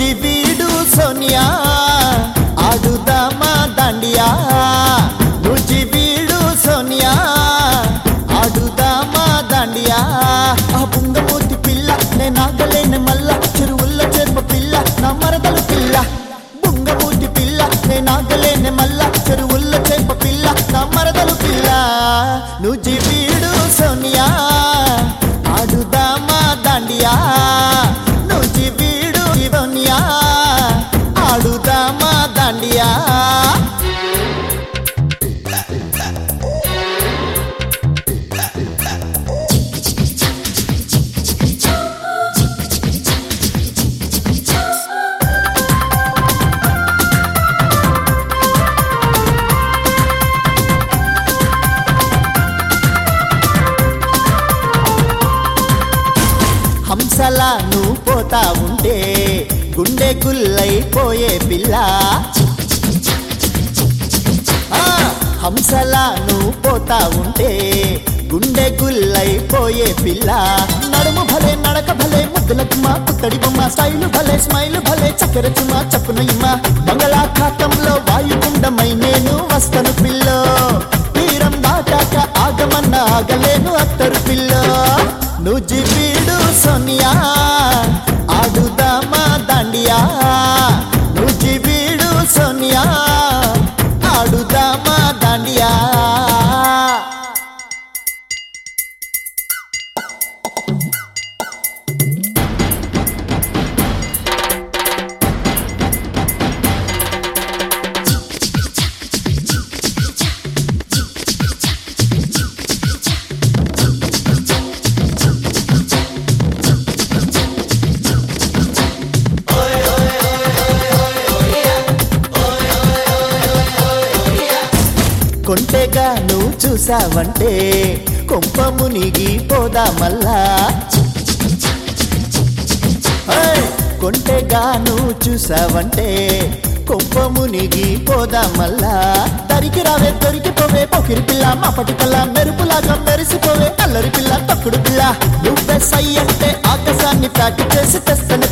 నుజివీడు సోనియా ఆడుదామా దండియా నుజివీడు సోనియా ఆడుదామా దండియా ఆ బుంగమూతి పిల్ల నేనాగలేని మల్ల చెరువుల్ల చెరుమ పిల్ల నా మరదలు పిల్ల బుంగమూతి పిల్ల నేనాగలేని మల్ల చెరువుల్ల చెంప పిల్ల నా మరదలు పిల్ల నుజివీడు సోనియా ఆడుదామా దండియా నుజివీడు ఇవనియా ఆడుదామా దండియా హంసలా నువ్వు పోతా ఉంటే గుండె గుల్లైపోయే పిల్ల ఆ, హంసలా నువ్వు పోతా ఉంటే గుండె గుల్లైపోయే పిల్ల నడుము భలే నడక భలే ముద్దుల చుమ్మా పుత్తడి బొమ్మ స్టైలు భలే స్మైల్ భలే చక్కెర చుమ్మా చప్పున ఇమ్మ బంగళాఖాతంలో వాయుగుండమై నేను వస్తను పిల్లో తీరం దాటాక ఆగమన్న ఆగలేను అత్తరు పిల్ల నుజివీడు సోనియా ఆడుదామా దండియా నుజివీడు సోనియా ఆడుదామా దండియా కొంటెగా నువ్వు చూసావంటే కొంప మునిగి పోదా మల్లా ఏయ్! కొంటెగా నువ్వు చూసావంటే కొంప మునిగి పోదా మల్లా దరికి రావే దొరికిపోవే పొకిరి పిల్ల మాపటి పిల్ల మెరుపులాగా మెరిసిపోవే అల్లరి పిల్ల తొక్కుడు పిల్ల నువ్వే సై అంటే ఆకాశాన్ని తాకి చేసి తెస్తని